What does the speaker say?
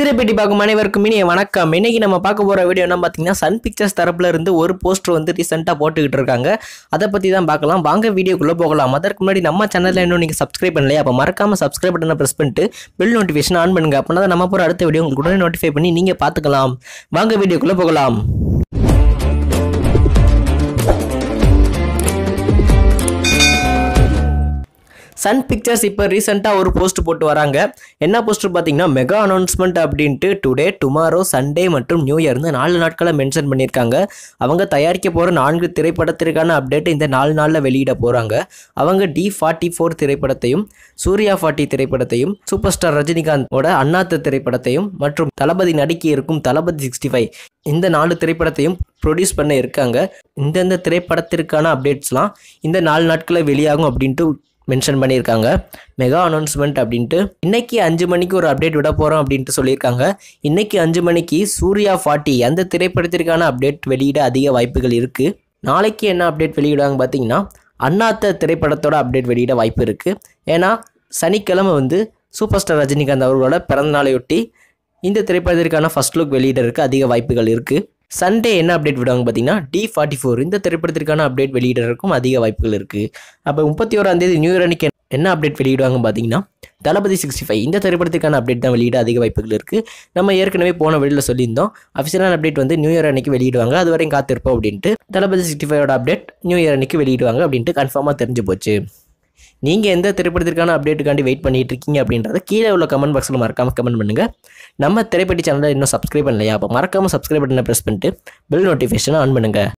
திரைப்பேட்டி பார்க்கும் அனைவருக்கும் இனிய வணக்கம் இன்னைக்கு நம்ம பார்க்க போகிற வீடியோ என்ன பார்த்தீங்கன்னா சன் பிக்சர்ஸ் தரப்புல இருந்து ஒரு போஸ்டர் வந்து ரீசெண்டாக போட்டுக்கிட்டு இருக்காங்க அதை பற்றி தான் பார்க்கலாம் வாங்க வீடியோக்குள்ளே போகலாம் அதற்கு முன்னாடி நம்ம சேனலில் இன்னும் நீங்கள் சப்ஸ்கிரைப் பண்ணலையா அப்போ மறக்காம சப்ஸ்கிரைப் பட்டனை ப்ரெஸ் பண்ணிட்டு பெல் நோட்டிஃபிகேஷன் ஆன் பண்ணுங்க அப்படின்னா தான் நம்ம போகிற அடுத்த வீடியோ உங்களுக்கு உடனே நோட்டிஃபை பண்ணி நீங்கள் பார்த்துக்கலாம் வாங்க வீடியோக்குள்ளே போகலாம் சன் பிக்சர்ஸ் இப்போ ரீசெண்டாக ஒரு போஸ்ட் போட்டு வராங்க என்ன போஸ்டர் பார்த்தீங்கன்னா மெகா அனௌன்ஸ்மெண்ட் அப்படின்ட்டு டுடே டுமாரோ சண்டே மற்றும் நியூ இயர்னு நாலு நாட்களை மென்ஷன் பண்ணியிருக்காங்க அவங்க தயாரிக்க போகிற நான்கு திரைப்படத்திற்கான அப்டேட் இந்த நாலு நாளில் வெளியிட போகிறாங்க அவங்க டி ஃபார்ட்டி ஃபோர் திரைப்படத்தையும் சூர்யா ஃபார்ட்டி திரைப்படத்தையும் சூப்பர் ஸ்டார் ரஜினிகாந்தோட அண்ணாத்த திரைப்படத்தையும் மற்றும் தளபதி நடிக்க இருக்கும் தளபதி சிக்ஸ்டி ஃபைவ் இந்த நாலு திரைப்படத்தையும் ப்ரொடியூஸ் பண்ண இருக்காங்க இந்தந்த திரைப்படத்திற்கான அப்டேட்ஸ்லாம் இந்த நாலு நாட்களில் வெளியாகும் அப்படின்ட்டு மென்ஷன் பண்ணியிருக்காங்க மெகா அனௌன்ஸ்மெண்ட் அப்படின்ட்டு இன்னைக்கு அஞ்சு மணிக்கு ஒரு அப்டேட் விட போகிறோம் அப்படின்ட்டு சொல்லியிருக்காங்க இன்னைக்கு அஞ்சு மணிக்கு சூர்யா ஃபார்ட்டி அந்த திரைப்படத்திற்கான அப்டேட் வெளியிட அதிக வாய்ப்புகள் இருக்குது நாளைக்கு என்ன அப்டேட் வெளியிடுவாங்க பார்த்தீங்கன்னா அண்ணாத்த திரைப்படத்தோட அப்டேட் வெளியிட வாய்ப்பு இருக்குது ஏன்னா சனிக்கிழமை வந்து சூப்பர் ஸ்டார் ரஜினிகாந்த் அவர்களோட பிறந்த நாளையொட்டி இந்த திரைப்படத்திற்கான ஃபர்ஸ்ட் லுக் வெளியிடறதுக்கு அதிக வாய்ப்புகள் இருக்குது சண்டே என்ன அப்டேட் விடுவாங்க பார்த்தீங்கன்னா டி ஃபார்ட்டி ஃபோர் இந்த திரைப்படத்திற்கான அப்டேட் வெளியிடறதுக்கும் அதிக வாய்ப்புகள் இருக்குது அப்போ முப்பத்தி ஓராம் தேதி நியூ இயர் அன்னைக்கு என்ன அப்டேட் வெளியிடுவாங்க பார்த்தீங்கன்னா தளபதி சிக்ஸ்டி ஃபைவ் இந்த திரைப்படத்துக்கான அப்டேட் தான் வெளியிட அதிக வாய்ப்புகள் இருக்குது நம்ம ஏற்கனவே போன வெளியில் சொல்லியிருந்தோம் அஃபிஷியலான அப்டேட் வந்து நியூ இயர் அன்னைக்கு வெளியிடுவாங்க அது வரையும் காத்திருப்போம் அப்படின்ட்டு தளபதி சிக்ஸ்டி ஃபைவோட அப்டேட் நியூ இயர் அன்னைக்கு வெளியிடுவாங்க அப்படின்ட்டு கன்ஃபார்மாக தெரிஞ்சு போச்சு நீங்கள் எந்த திரைப்படத்திற்கான அப்டேட்டுக்காண்டி வெயிட் பண்ணிட்டு இருக்கீங்க அப்படின்றத கீழே உள்ள கமெண்ட் பாக்ஸில் மறக்காமல் கமெண்ட் பண்ணுங்கள் நம்ம திரைப்படி சேனலை இன்னும் சப்ஸ்கிரைப் பண்ணலையா அப்போ மறக்காமல் சப்ஸ்கிரைப் பட்டனை ப்ரெஸ் பண்ணிட்டு பெல் நோட்டிஃபிகேஷனை ஆன் பண்ணுங்கள்